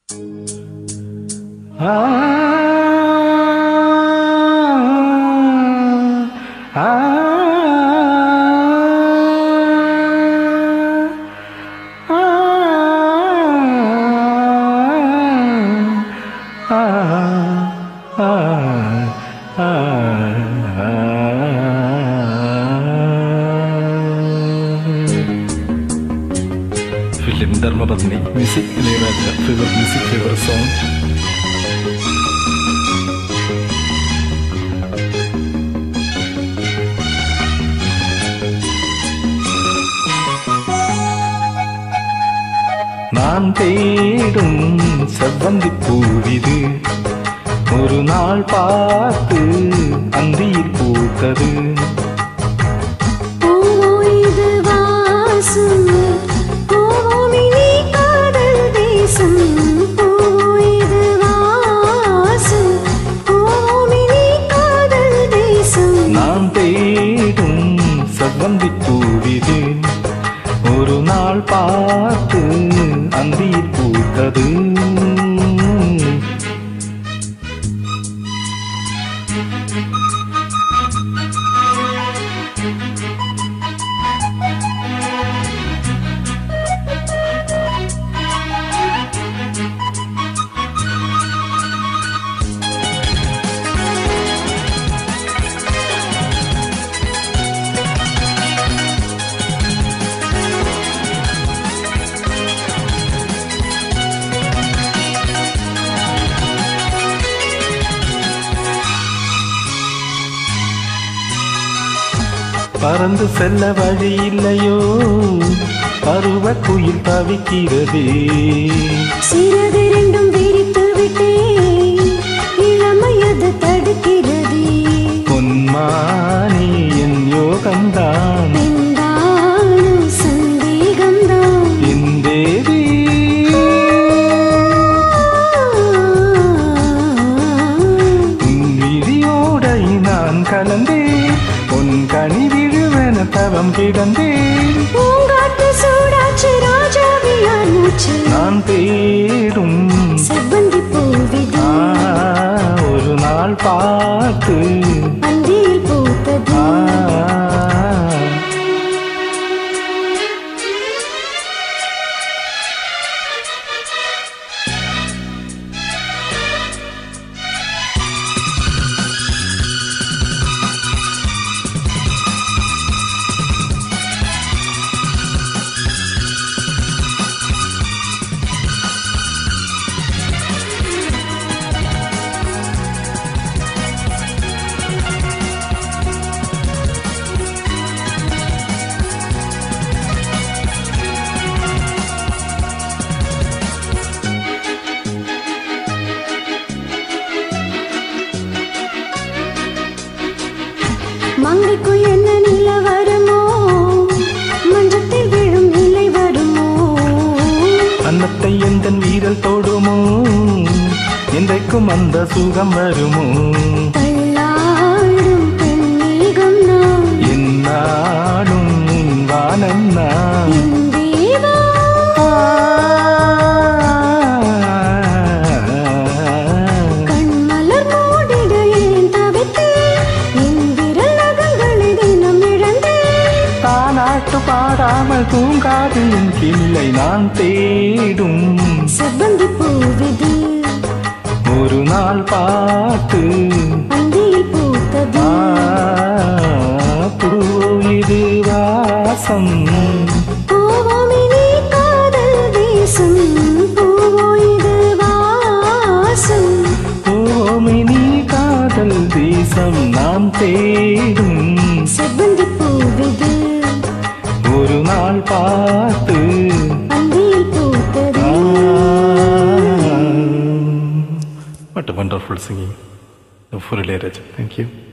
ஆ ஆ film Dharmapatni music Ilaiyaraaja favour music favour song நான் தேடும் செவ்வந்தி பூவிது ஒரு நாள் பார்த்து அந்தியில் பூத்தது பூவோ இது வாசம் பூவோமினி காதல் தேசம் பூவோ இது வாசம் பூவோமினி காதல் தேசம் நான் தேடும் செவ்வந்தி பூவிது ஒரு நாள் பார்த்து அந்தியில் பூத்தது பறந்து செல்ல வழி இல்லையோ பருவ குயில் தவிக்கிறதே சிறகு ரெண்டும் விரித்து விட்டேன் இளமையது தடுக்கிறதே பொன்மானி என் யோகம்தான் பெண்டானும் சந்தேகம்தான் என் தேவி உன் விழியோடை நான் கலந்தேன் உன் கனி விழுவென தவம் கிடந்தேன் பூங்காட்டு சூடாச்சு ராஜாவியார் மூச்சு நான் தேடும் செவ்வந்தி பூவிது ஆ, ஒரு நாள் பார்த்து அந்தியில் பூத்தது ஆ, மங்கைக்கு என்ன நில வருமோ மஞ்சத்தில் விழும் நிலை வருமோ அன்னத்தை எந்த வீரல் தொடுமோ என்றைக்கும் அந்த சுகம் வருமோ தள்ளாடும் பெண்ணீகம் நான் என்னாடும் உன் வானம் நான் என் தேவா கண்மலர் மூடிட ஏன் தவித்தேன் என் விரல் நகங்களை தினம் இழந்தேன் தானாட்டு பாடாமல் தூங்காது என் கிள்ளை நான் தேடும் செவ்வந்தி பூவிது ஒரு நாள் பார்த்து அந்தியில் பூத்தது ஆ, பூவோ இது வாசம் பூவோமினி காதல் தேசம் பூவோ இது வாசம் பூமினி காதல் தேசம் நாம் தேடும் செவ்வந்தி பூவிது ஒரு நாள் பார்த்து அந்தியில் பூத்தது What a wonderful singing for Ilayaraja. Thank you.